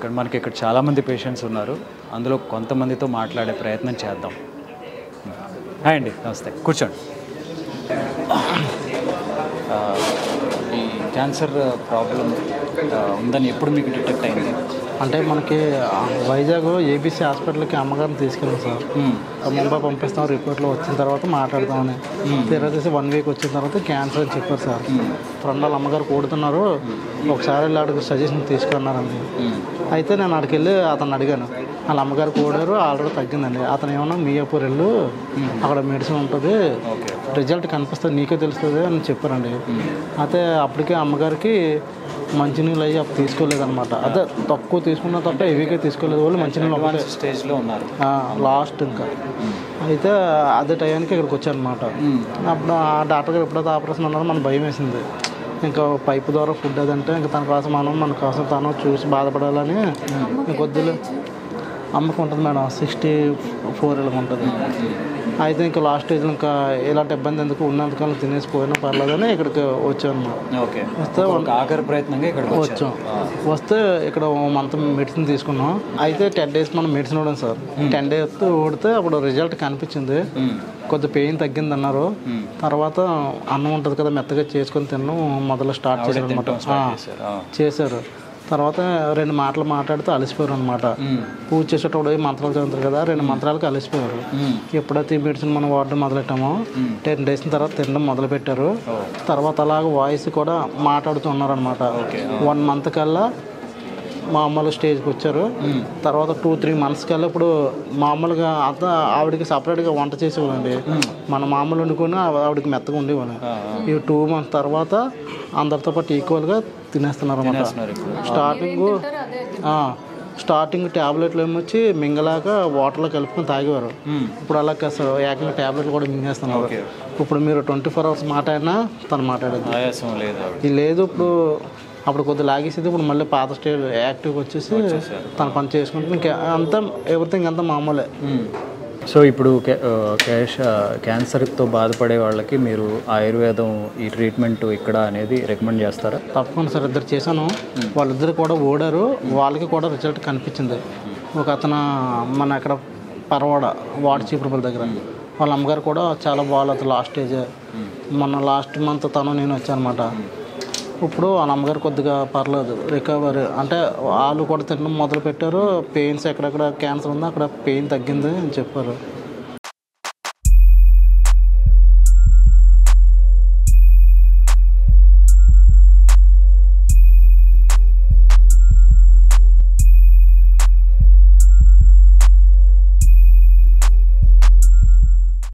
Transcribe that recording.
ఇక్కడ మనకి ఇక్కడ చాలామంది పేషెంట్స్ ఉన్నారు అందులో కొంతమందితో మాట్లాడే ప్రయత్నం చేద్దాం హాయ్ అండి నమస్తే కూర్చోండి ఆ, ఈ క్యాన్సర్ ప్రాబ్లం ఆ, ఉందని ఎప్పుడు మీకు డిటెక్ట్ అయింది అంటే మనకి ఆ, వైజాగ్ ఏబీసీ హాస్పిటల్కి అమ్మగారిని తీసుకెళ్ళాం సార్ మ్మ్. ముంబై పంపిస్తాం రిపోర్ట్లో వచ్చిన తర్వాత మాట్లాడతామని తీరా తీసి వన్ వీక్ వచ్చిన తర్వాత క్యాన్సర్ అని చెప్పారు సార్ ఫ్రెండ్ వాళ్ళ అమ్మగారు కూడుతున్నారు ఒకసారి వెళ్ళి అడిగి సజెషన్ తీసుకున్నారండి మ్మ్. అయితే నేను అక్కడికి వెళ్ళి అతను అడిగాను వాళ్ళ అమ్మగారు కూడారు ఆల్రెడీ తగ్గిందండి అతను ఏమన్నా మీయాపూర్ వెళ్ళు అక్కడ మెడిసిన్ ఉంటుంది ఓకే రిజల్ట్ కనిపిస్తుంది నీకే తెలుస్తుంది అని చెప్పారండి అయితే అప్పటికే అమ్మగారికి మంచినీళ్ళు అయ్యి అప్పుడు తీసుకోలేదన్నమాట అదే తక్కువ తీసుకున్న తప్ప హెవీగా తీసుకోలేదు వాళ్ళు మంచినీళ్ళు ఒకటే అడ్వాన్స్ స్టేజ్లో ఉన్నారు లాస్ట్ ఇంకా అయితే అదే టయానికి ఇక్కడికి వచ్చాను అనమాట అప్పుడు ఆ డాక్టర్ గారు ఎప్పుడైతే ఆపరేషన్ అన్నారో మనకు భయం వేసింది ఇంకా పైపు ద్వారా ఫుడ్ అదంటే ఇంకా తన కోసం మనం మన కోసం తను చూసి బాధపడాలని ఇంకొద్దులు అమ్మకు ఉంటుంది మేడం సిక్స్టీ ఫోర్ ఇలా ఉంటుంది అయితే ఇంకా లాస్ట్ స్టేజ్లో ఇంకా ఇలాంటి ఇబ్బంది ఎందుకు ఉన్నంతకాలం తినేసి పోయినా పర్లేదని ఇక్కడికి వచ్చాను అన్నమాట ఓకే వస్తే ఒక ఆఖరి ప్రయత్నంగా ఇక్కడికి వచ్చారు వచ్చాం వస్తే ఇక్కడ మంత్ మెడిసిన్ తీసుకున్నాం అయితే టెన్ డేస్ మనం మెడిసిన్ ఇవ్వడం సార్ టెన్ డేస్ ఓడితే అప్పుడు రిజల్ట్ కనిపించింది మ్మ్. కొద్ది పెయిన్ తగ్గింది అన్నారు తర్వాత అన్నం ఉంటుంది కదా మెత్తగా చేసుకొని తినడం మొదలు స్టార్ట్ చేశారు అనమాట చేశారు. ఆ. చేశారు తర్వాత రెండు మాటలు మాట్లాడితే అలసిపోయారు అనమాట మ్మ్. పూజ చేసేటప్పుడు ఈ మంత్రాలు చదువుతారు కదా రెండు మంత్రాలకు అలసిపోయారు మ్మ్. ఎప్పుడైతే ఈ మెడిసిన్ మనం వాడడం మొదలెట్టామో టెన్ డేస్ తర్వాత తినడం మొదలు పెట్టారు తర్వాత అలాగ వాయిస్ కూడా మాట్లాడుతున్నారు అనమాట వన్ మంత్ కల్లా మామూలు స్టేజ్కి వచ్చారు తర్వాత టూ త్రీ మంత్స్ కల్లా ఇప్పుడు మామూలుగా అంతా ఆవిడకి సపరేట్గా వంట చేసేవాళ్ళండి మన మామూలు వండుకొని ఆవి- ఆవిడకి మెత్తగా ఉండేవాళ్ళు ఈ టూ మంత్స్ తర్వాత అందరితో పాటు ఈక్వల్గా తినేస్తున్నారు అనమాట చేస్తున్నారు ఇప్పుడు స్టార్టింగ్ స్టార్టింగ్ ట్యాబ్లెట్లు ఏమొచ్చి మింగలాక వాటర్లో కలుపుకొని తాగేవారు మ్మ్. ఇప్పుడు అలా కాదు సార్ ఏకంగా ట్యాబ్లెట్లు కూడా మింగేస్తున్నారు ఓకే. ఇప్పుడు మీరు ట్వంటీ ఫోర్ అవర్స్ మాట్లాడినా తను మాట్లాడేది ఆయాసం లేదు ఆవిడ ఇది లేదు ఇప్పుడు అప్పుడు కొద్దిగా లాగేసేది ఇప్పుడు మళ్ళీ పాత స్టేజ్ యాక్టివ్గా వచ్చేసి తన పని చేసుకుంటే ఇంకా అంతా ఎవ్రీథింగ్ అంతా మామూలే సో ఇప్పుడు క్యా- ఆ, క్యాష్ ఆ, క్యాన్సర్తో బాధపడే వాళ్ళకి మీరు ఆయుర్వేదం ఈ ట్రీట్మెంట్ ఇక్కడ అనేది రికమెండ్ చేస్తారా తప్పకుండా సార్ ఇద్దరు చేశాను వాళ్ళిద్దరు కూడా ఓడారు వాళ్ళకి కూడా రిజల్ట్ కనిపించింది ఒక అతను మన ఇక్కడ పరవాడ వార్డ్ చీపురుపల్లి దగ్గర వాళ్ళ అమ్మగారు కూడా చాలా బాగాలేదు లాస్ట్ స్టేజ్ మొన్న లాస్ట్ మంత్ తను నేను వచ్చాను అనమాట ఇప్పుడు వాళ్ళ అమ్మగారు కొద్దిగా పర్లేదు రికవరీ అంటే వాళ్ళు కూడా తినడం మొదలు పెట్టారు పెయిన్స్ ఎక్కడెక్కడ క్యాన్సర్ ఉందో అక్కడ పెయిన్ తగ్గింది అని చెప్పారు